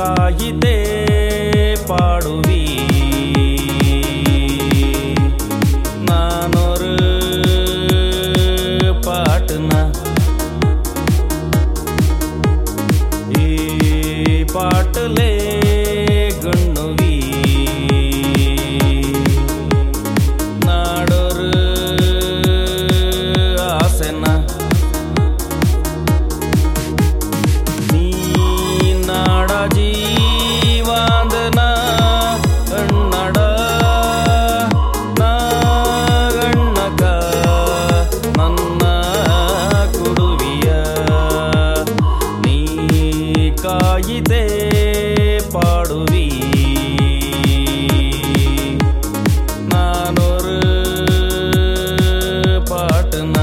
ಕಾಯಿದೆ ಪಾಡುವಿ ನಾನೊரு ಪಾಟ್ನ ಈ ಪಾಟಲೇ ಗಣ್ಣುವಿ ನಾಡೊரு ಆಸೆನ ನೀ ನಾಡ ಜೀವಾಂದನ ಕನ್ನಡ ನಾಗಣ್ಣಕ ನನ್ನ ಕುಡುವಿಯ ನೀ ಕಾಯಿದೆ ಪಾಡುವಿ ನಾನೊரு ಪಾಟ್ನ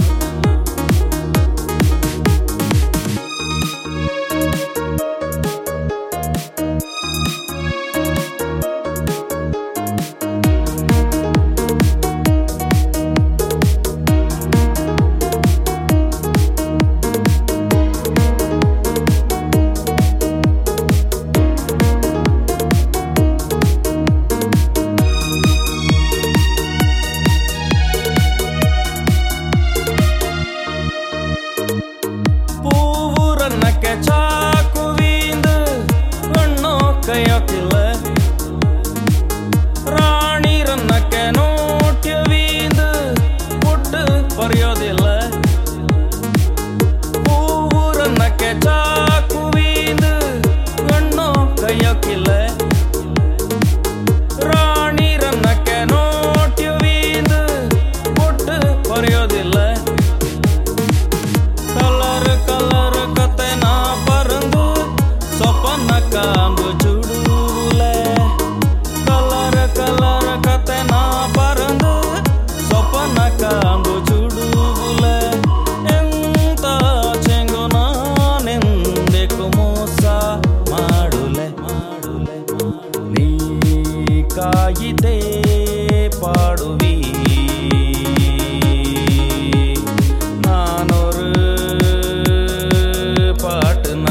പൂവുറന്നൊക്കെ ചാക്കു വീന്ത് കണ്ണോ കയ്യൊക്കില്ല റാണിറന്നൊക്കെ നോട്യ വീന്ത് പൊട്ട് പറയോದಿಲ್ಲ പൂവുറന്നൊക്കെ ചാക്കു വീന്ത് കണ്ണോ കയ്യൊക്കില്ല റാണിറന്നൊക്കെ നോട്യ വീന്ത് പൊട്ട് പറಯೋದಿಲ್ಲ ಕಲರ್ ಕಲರ್ ಕತೆ ನಾ ಪರಂದು ಸೊಪ್ಪನ್ನ ಕಾಂಬು ಚುಡುಲೆ ಕಲರ್ ಕಲರ್ ಕತೆ ನಾ ಪರಂದು ಸೊಪ್ಪನ್ನ ಕಾಂಬು ಚುಡುಲೆ ಎಂತ ಚೆಂಗು ನಾನೆಂದೆಕು ಮೋಸ ಮಾಡುಲೆ ಮಾಡುಲೆ ನೀ ಕಾಯಿದೆ ಪಾಡುವಿ ನಾನೊரு ಪಾಟ್ನ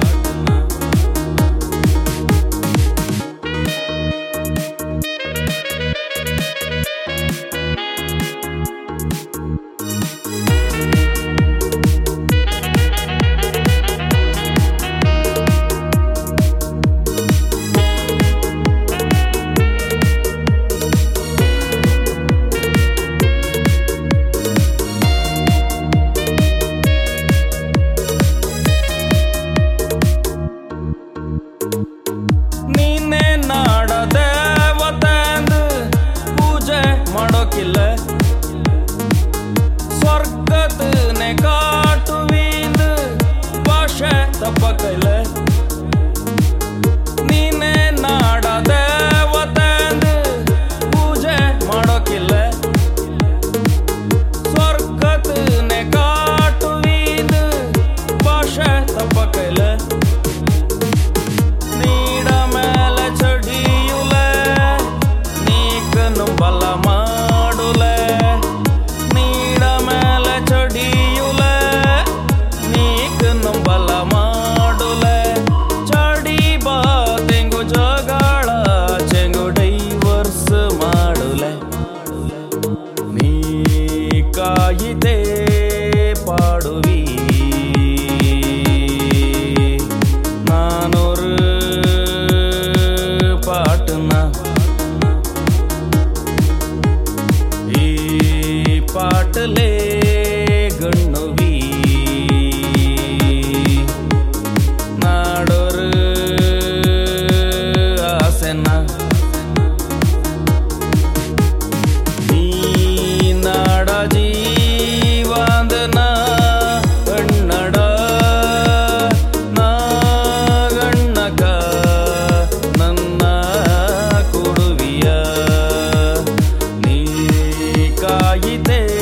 ನೀನೇ ನಾಡ ದೇವತೆಂದು ಪೂಜೆ ಮಾಡೋಕಿಲ್ಲ ಸ್ವರ್ಗದನೆ ಕಾಟುವಿಂದು ಭಾಷೆ ತಪ್ಪಕೈಲ ನೀನೇ ನಾಡ ದೇವತೆಂದು ಪೂಜೆ ಮಾಡೋಕಿಲ್ಲ ಸ್ವರ್ಗದನೆ ಕಾಟುವಿಂದು ಭಾಷೆ ತಪ್ಪಕೈಲ ನೀಡ ಮೇಲೆ ಚಡಿಯುಲ ನೀಕನು ಬಲ ಮಾಡುಲ ನೀಡ ಮೇಲೆ ಚಡಿಯುಲ ನೀಕನು ಬಲ ಮಾಡುಲ ಚಡಿ ಬಾ ತೆಂಗು ಜಗಳ ಚೆಂಗು ಡೈವರ್ಸ್ ಮಾಡುಲ ನೀ ಕಾಯಿದೆ ಪಾಡುವಿ ನಾನೊரு ಪಾಟ್ನ ಈ ಪಾಟಲೇ ಗಣ್ಣುವಿ ನಾಡೊರು ಆಸೆನ ನೀ ನಾಡ ಜೀವಾಂದನ ಕನ್ನಡ ನಾಗಣ್ಣಕ ನನ್ನ ಕೊಡುವಿಯ ನೀ ಕಾಯಿದೆ